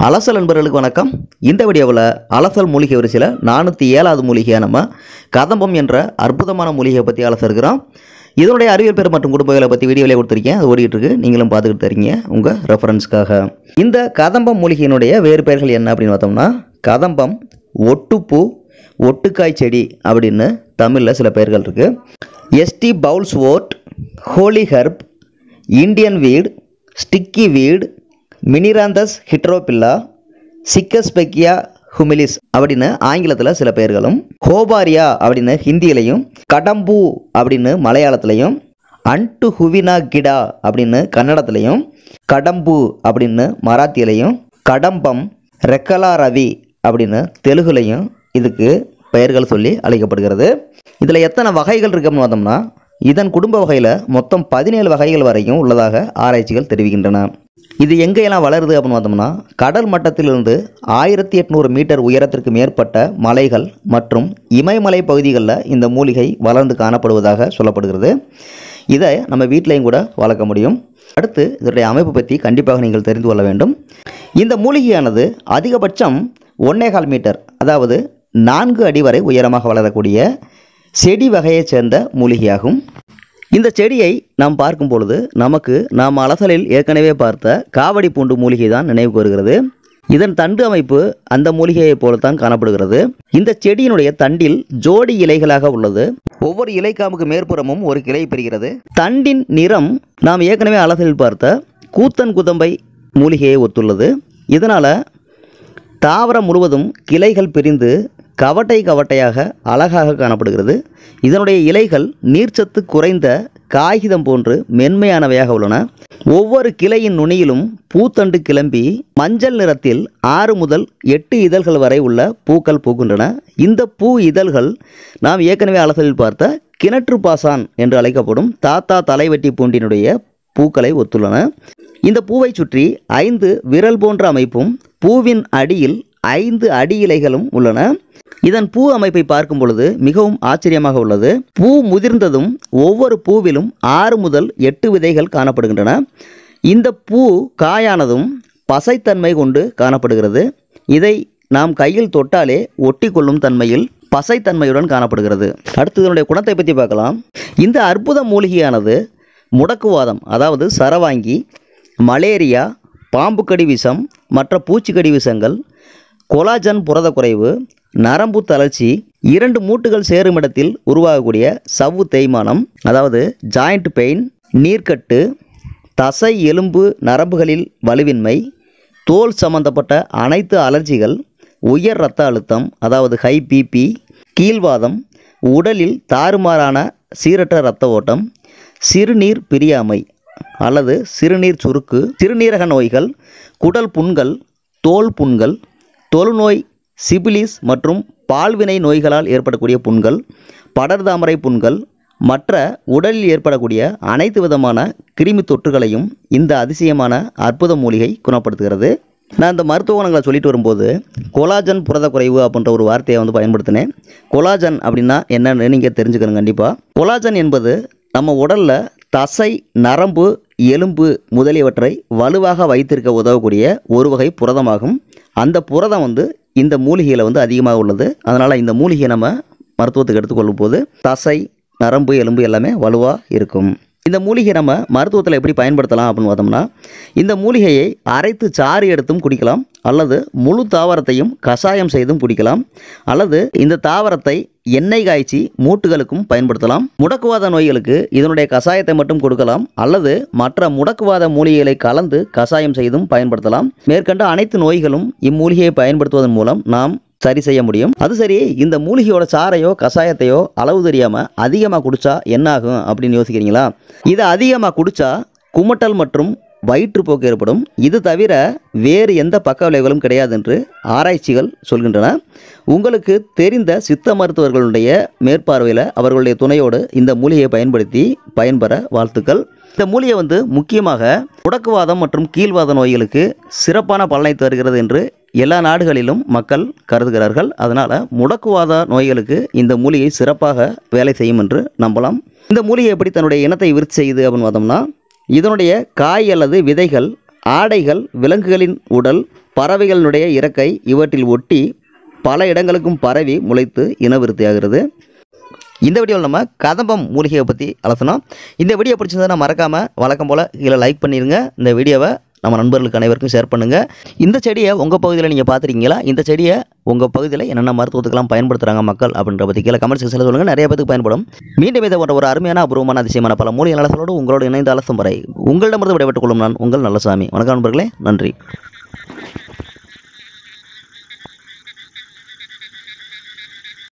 அலசல் நண்பர்களுக்கு வணக்கம் இந்த வீடியோவில் அலசல் மூலிகை வரிசையில் நானூற்றி ஏழாவது மூலிகையாக நம்ம கதம்பம் என்ற அற்புதமான மூலிகையை பற்றி அலச இருக்கிறோம் இதனுடைய அறிவியல் பேர் மற்றும் குடும்பங்களை பற்றி வீடியோவிலே கொடுத்துருக்கேன் அது ஓடிட்டு இருக்கு நீங்களும் பார்த்துக்கிட்டு தரீங்க உங்கள் ரெஃபரன்ஸ்க்காக இந்த கதம்பம் மூலிகையினுடைய வேறு பெயர்கள் என்ன அப்படின்னு பார்த்தோம்னா கதம்பம் ஒட்டுப்பூ ஒட்டுக்காய் செடி அப்படின்னு தமிழில் சில பெயர்கள் இருக்குது எஸ்டி பவுல்ஸ் ஓட் holy herb Indian weed sticky weed மினிராந்தஸ் ஹிட்ரோபில்லா சிக்கஸ்பெக்கியா ஹுமிலிஸ் அப்படின்னு ஆங்கிலத்தில் சில பெயர்களும் ஹோபாரியா அப்படின்னு ஹிந்தியிலையும் கடம்பூ அப்படின்னு மலையாளத்திலையும் அன்டு ஹுவினா கிடா அப்படின்னு கன்னடத்திலையும் கடம்பு அப்படின்னு மராத்தியிலையும் கடம்பம் ரெக்கலா ரவி அப்படின்னு தெலுங்குலையும் இதுக்கு பெயர்கள் சொல்லி அழைக்கப்படுகிறது இதில் எத்தனை வகைகள் இருக்கு அப்படின்னு பார்த்தோம்னா இதன் குடும்ப வகையில் மொத்தம் பதினேழு வகைகள் வரைக்கும் உள்ளதாக ஆராய்ச்சிகள் தெரிவிக்கின்றன இது எங்கெல்லாம் வளருது அப்படின்னு பார்த்தோம்னா கடல் மட்டத்திலிருந்து ஆயிரத்தி எட்நூறு மீட்டர் உயரத்திற்கு மேற்பட்ட மலைகள் மற்றும் இமயமலை பகுதிகளில் இந்த மூலிகை வளர்ந்து காணப்படுவதாக சொல்லப்படுகிறது இதை நம்ம வீட்டிலையும் கூட வளர்க்க முடியும் அடுத்து இதனுடைய அமைப்பு பற்றி கண்டிப்பாக நீங்கள் தெரிந்து கொள்ள வேண்டும் இந்த மூலிகையானது அதிகபட்சம் ஒன்னேகால் மீட்டர் அதாவது நான்கு அடி வரை உயரமாக வளரக்கூடிய செடி வகையைச் சேர்ந்த மூலிகையாகும் இந்த செடியை நாம் பார்க்கும் பொழுது நமக்கு நாம் அலசலில் ஏற்கனவே பார்த்த காவடி பூண்டு மூலிகை தான் நினைவுக்கு வருகிறது இதன் தண்டு அமைப்பு அந்த மூலிகையைப் போலத்தான் காணப்படுகிறது இந்த செடியினுடைய தண்டில் ஜோடி இலைகளாக உள்ளது ஒவ்வொரு இலைக்காமுக்கு மேற்புறமும் ஒரு கிளை பெறுகிறது தண்டின் நிறம் நாம் ஏற்கனவே அலசலில் பார்த்த கூத்தன் குதம்பை மூலிகையை ஒத்துள்ளது இதனால் தாவரம் முழுவதும் கிளைகள் பிரிந்து கவட்டை கவட்டையாக அழகாக காணப்படுகிறது இதனுடைய இலைகள் நீர்ச்சத்து குறைந்த காகிதம் போன்று மென்மையானவையாக உள்ளன ஒவ்வொரு கிளையின் நுனியிலும் பூத்தண்டு கிளம்பி மஞ்சள் நிறத்தில் ஆறு முதல் எட்டு இதழ்கள் வரை உள்ள பூக்கள் பூக்கின்றன இந்த பூ இதழ்கள் நாம் ஏற்கனவே அலசலில் பார்த்த கிணற்று பாசான் என்று அழைக்கப்படும் தாத்தா தலைவெட்டி பூண்டினுடைய பூக்களை ஒத்துள்ளன இந்த பூவை சுற்றி ஐந்து விரல் போன்ற அமைப்பும் பூவின் அடியில் ஐந்து அடி இலைகளும் உள்ளன இதன் பூ அமைப்பை பார்க்கும் பொழுது மிகவும் ஆச்சரியமாக உள்ளது பூ முதிர்ந்ததும் ஒவ்வொரு பூவிலும் ஆறு முதல் எட்டு விதைகள் காணப்படுகின்றன இந்த பூ காயானதும் பசைத்தன்மை கொண்டு காணப்படுகிறது இதை நாம் கையில் தொட்டாலே ஒட்டி கொள்ளும் தன்மையில் பசைத்தன்மையுடன் காணப்படுகிறது அடுத்து இதனுடைய குணத்தை பற்றி பார்க்கலாம் இந்த அற்புத மூலிகையானது முடக்குவாதம் அதாவது சரவாங்கி மலேரியா பாம்புக்கடி விஷம் மற்ற பூச்சிக்கடி விஷங்கள் கொலாஜன் புரத குறைவு நரம்பு தளர்ச்சி இரண்டு மூட்டுகள் சேரும் இடத்தில் உருவாகக்கூடிய சவ்வு தேய்மானம் அதாவது ஜாயிண்ட் பெயின் நீர்க்கட்டு தசை எலும்பு நரம்புகளில் வலுவின்மை தோல் சம்பந்தப்பட்ட அனைத்து அலர்ஜிகள் உயர் இரத்த அழுத்தம் அதாவது ஹை பிபி கீழ்வாதம் உடலில் தாறுமாறான சீரற்ற இரத்த ஓட்டம் சிறுநீர் பிரியாமை அல்லது சிறுநீர் சுருக்கு சிறுநீரக நோய்கள் குடல் புண்கள் தோல் புண்கள் தொழுநோய் சிபிலிஸ் மற்றும் பால்வினை நோய்களால் ஏற்படக்கூடிய புண்கள் படர்தாமரை புண்கள் மற்ற உடலில் ஏற்படக்கூடிய அனைத்து விதமான கிருமி தொற்றுகளையும் இந்த அதிசயமான அற்புத மூலிகை குணப்படுத்துகிறது நான் இந்த மருத்துவ குணங்களை சொல்லிட்டு வரும்போது கொலாஜன் புரத குறைவு அப்படின்ற ஒரு வார்த்தையை வந்து பயன்படுத்தினேன் கொலாஜன் அப்படின்னா என்னன்னு நீங்கள் தெரிஞ்சுக்கணும் கண்டிப்பாக கொலாஜன் என்பது நம்ம உடலில் தசை நரம்பு எலும்பு முதலியவற்றை வலுவாக வைத்திருக்க உதவக்கூடிய ஒரு வகை புரதமாகும் அந்த புரதம் வந்து இந்த மூலிகையில் வந்து அதிகமாக உள்ளது அதனால் இந்த மூலிகையை நம்ம மருத்துவத்துக்கு எடுத்துக்கொள்ளும் போது தசை நரம்பு எலும்பு எல்லாமே வலுவாக இருக்கும் இந்த மூலிகை நம்ம மருத்துவத்தில் எப்படி பயன்படுத்தலாம் அப்படின்னு பார்த்தோம்னா இந்த மூலிகையை அரைத்து சாறு எடுத்தும் குடிக்கலாம் அல்லது முழு தாவரத்தையும் கஷாயம் செய்தும் குடிக்கலாம் அல்லது இந்த தாவரத்தை எண்ணெய் காய்ச்சி மூட்டுகளுக்கும் பயன்படுத்தலாம் முடக்குவாத நோய்களுக்கு இதனுடைய கஷாயத்தை மட்டும் கொடுக்கலாம் அல்லது மற்ற முடக்குவாத மூலிகைகளை கலந்து கஷாயம் செய்தும் பயன்படுத்தலாம் மேற்கண்ட அனைத்து நோய்களும் இம்மூலிகையை பயன்படுத்துவதன் மூலம் நாம் சரி செய்ய முடியும் அது சரி இந்த மூலிகையோட சாறையோ கஷாயத்தையோ அளவு தெரியாமல் அதிகமாக குடிச்சா என்ன ஆகும் அப்படின்னு யோசிக்கிறீங்களா இதை அதிகமாக குடிச்சா குமட்டல் மற்றும் வயிற்றுப்போக்கு ஏற்படும் இது தவிர வேறு எந்த பக்க விளைவுகளும் கிடையாது என்று ஆராய்ச்சிகள் சொல்கின்றன உங்களுக்கு தெரிந்த சித்த மருத்துவர்களுடைய மேற்பார்வையில் அவர்களுடைய துணையோடு இந்த மூலிகையை பயன்படுத்தி பயன்பெற வாழ்த்துக்கள் இந்த மூலிகை வந்து முக்கியமாக முடக்குவாதம் மற்றும் கீழ்வாத நோய்களுக்கு சிறப்பான பலனை தருகிறது என்று எல்லா நாடுகளிலும் மக்கள் கருதுகிறார்கள் அதனால் முடக்குவாத நோய்களுக்கு இந்த மூலிகை சிறப்பாக வேலை செய்யும் என்று நம்பலாம் இந்த மூலிகை எப்படி தன்னுடைய இனத்தை விருத்தி செய்யுது அப்படின்னு பார்த்தோம்னா இதனுடைய காய் அல்லது விதைகள் ஆடைகள் விலங்குகளின் உடல் பறவைகளினுடைய இறக்கை இவற்றில் ஒட்டி பல இடங்களுக்கும் பரவி முளைத்து இனவிருத்தியாகிறது இந்த வீடியோவில் நம்ம கதம்பம் மூலிகையை பற்றி அலசணும் இந்த வீடியோ பிடிச்சிருந்தா மறக்காமல் வழக்கம் போல் கீழே லைக் பண்ணிடுங்க இந்த வீடியோவை நம்ம நண்பர்களுக்கு அனைவருக்கும் ஷேர் பண்ணுங்கள் இந்த செடியை உங்கள் பகுதியில் நீங்கள் பார்த்துருக்கீங்களா இந்த செடியை உங்கள் பகுதியில் என்னென்ன மருத்துவத்துக்கெல்லாம் பயன்படுத்துகிறாங்க மக்கள் அப்படின்ற பற்றி கீழே கமெண்ட் செக்ஷனில் சொல்லுங்கள் நிறைய பேருக்கு பயன்படும் மீண்டும் இதை போன்ற ஒரு அருமையான அபூர்வமான அதிசயமான பல மூலிகை நலசலோடு உங்களோடு இணைந்து அலசும் வரை உங்களிடமிருந்து விடைபெற்றுக் கொள்ளும் நான் உங்கள் நல்லசாமி வணக்கம் நண்பர்களே நன்றி